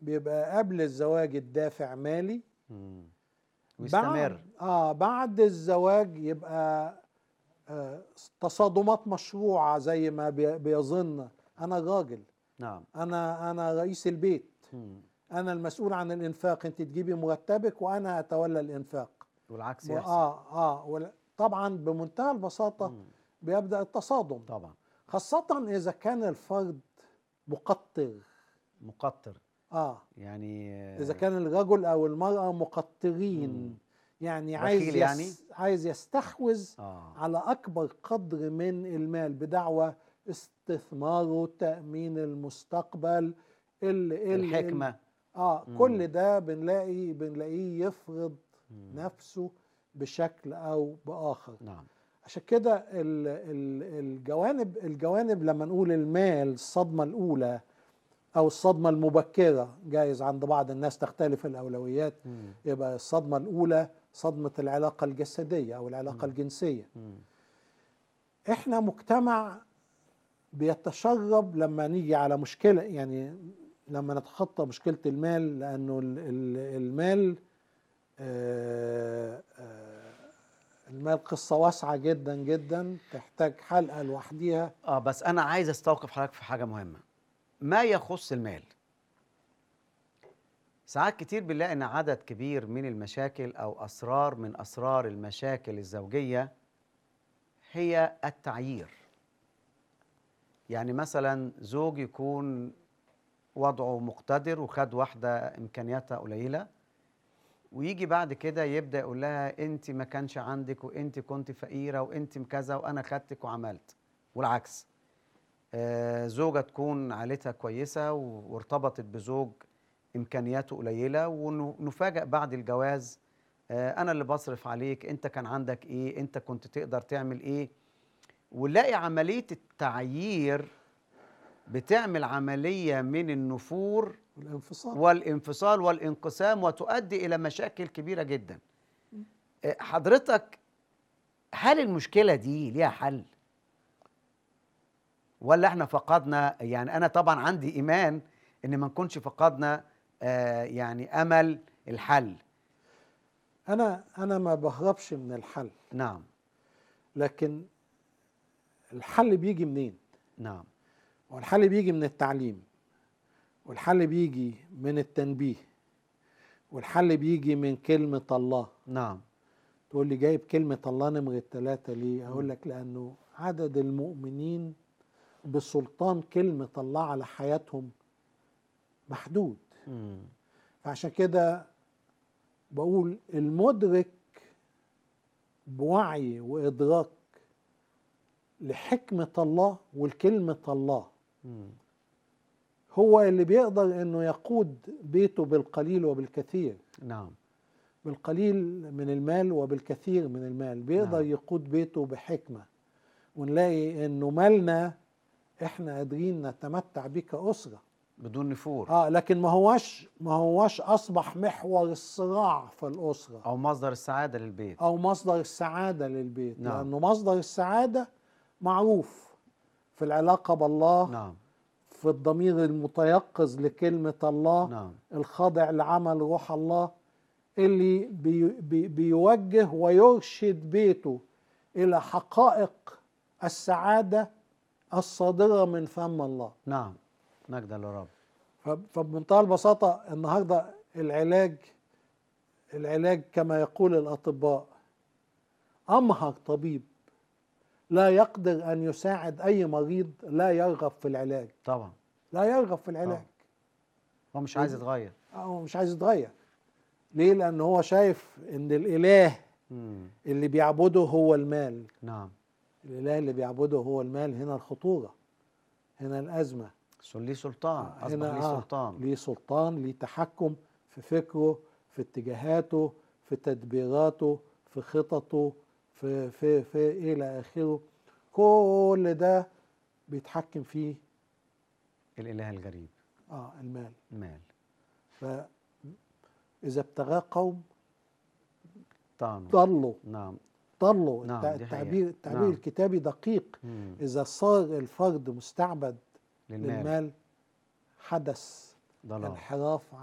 بيبقى قبل الزواج الدافع مالي مم. بعد ويستمر اه بعد الزواج يبقى آه تصادمات مشروعه زي ما بي- بيظن انا راجل نعم انا انا رئيس البيت مم. انا المسؤول عن الانفاق انت تجيبي مرتبك وانا اتولى الانفاق والعكس و- يحصل اه اه ولا- طبعا بمنتهى البساطه مم. بيبدا التصادم طبعا خاصه اذا كان الفرد مقطر مقطر اه يعني اذا كان الرجل او المراه مم. مقطرين يعني عايز بخيل يعني؟ يس عايز يستحوذ اه على اكبر قدر من المال بدعوى استثماره تامين المستقبل ال ال الحكمه اه مم. كل ده بنلاقي بنلاقيه يفرض مم. نفسه بشكل او باخر نعم عشان كده ال- ال- الجوانب الجوانب لما نقول المال الصدمه الاولى او الصدمه المبكره جايز عند بعض الناس تختلف الاولويات مم. يبقى الصدمه الاولى صدمه العلاقه الجسديه او العلاقه مم. الجنسيه مم. احنا مجتمع بيتشرب لما نيجي على مشكله يعني لما نتخطى مشكله المال لانه ال- ال- المال آه، آه، المال قصه واسعه جدا جدا تحتاج حلقه لوحديها اه بس انا عايز استوقف حضرتك في حاجه مهمه ما يخص المال ساعات كتير بنلاقي ان عدد كبير من المشاكل او اسرار من اسرار المشاكل الزوجيه هي التعيير يعني مثلا زوج يكون وضعه مقتدر وخد واحده امكانياتها قليله ويجي بعد كده يبدا يقول لها انت ما كانش عندك وانت كنت فقيره وانت كذا وانا خدتك وعملت والعكس آه، زوجة تكون عائلتها كويسة و- وارتبطت بزوج إمكانياته قليلة ونفاجأ بعد الجواز آه، أنا اللي بصرف عليك أنت كان عندك إيه أنت كنت تقدر تعمل إيه ونلاقي عملية التعيير بتعمل عملية من النفور والانفصال والانفصال والانقسام وتؤدي إلى مشاكل كبيرة جدا آه، حضرتك هل المشكلة دي ليها حل؟ ولا احنا فقدنا يعني انا طبعا عندي ايمان ان ما نكونش فقدنا آه يعني امل الحل انا انا ما بهربش من الحل نعم لكن الحل بيجي منين نعم والحل بيجي من التعليم والحل بيجي من التنبيه والحل بيجي من كلمة الله نعم تقول لي جايب كلمة الله نمرة ثلاثة ليه أقول لك لأنه عدد المؤمنين بسلطان كلمة الله على حياتهم محدود مم. فعشان كده بقول المدرك بوعي وإدراك لحكمة الله والكلمة الله مم. هو اللي بيقدر انه يقود بيته بالقليل وبالكثير نعم بالقليل من المال وبالكثير من المال بيقدر نعم. يقود بيته بحكمة ونلاقي انه مالنا احنا قادرين نتمتع بيه كأسرة بدون نفور اه لكن ما هواش ما هواش اصبح محور الصراع في الأسرة او مصدر السعاده للبيت او مصدر السعادة للبيت نعم. لانه مصدر السعادة معروف في العلاقة بالله نعم في الضمير المتيقظ لكلمة الله نعم الخاضع لعمل روح الله اللي بي بي بيوجه ويرشد بيته إلى حقائق السعادة الصادرة من فم الله نعم مجد للرب ف- فبمنتهى البساطة النهاردة العلاج العلاج كما يقول الأطباء أمهر طبيب لا يقدر أن يساعد أي مريض لا يرغب في العلاج طبعا لا يرغب في العلاج طبعا. هو مش عايز يتغير هو مش عايز يتغير ليه لأن هو شايف إن الإله مم. اللي بيعبده هو المال نعم الإله اللي بيعبده هو المال هنا الخطورة هنا الأزمة سل- ليه سلطان اصبح هنا ليه آه، سلطان ليه سلطان ليه تحكم في فكره في اتجاهاته في تدبيراته في خططه في في في الى اخره كل ده بيتحكم فيه الاله الغريب اه المال المال فاذا ابتغاه قوم طعنه ضلوا نعم ضلوا نعم، الت- دي حقيقة. التعبير التعبير نعم. الكتابي دقيق مم. اذا صار الفرد مستعبد للمال للمال حدث ضلال انحراف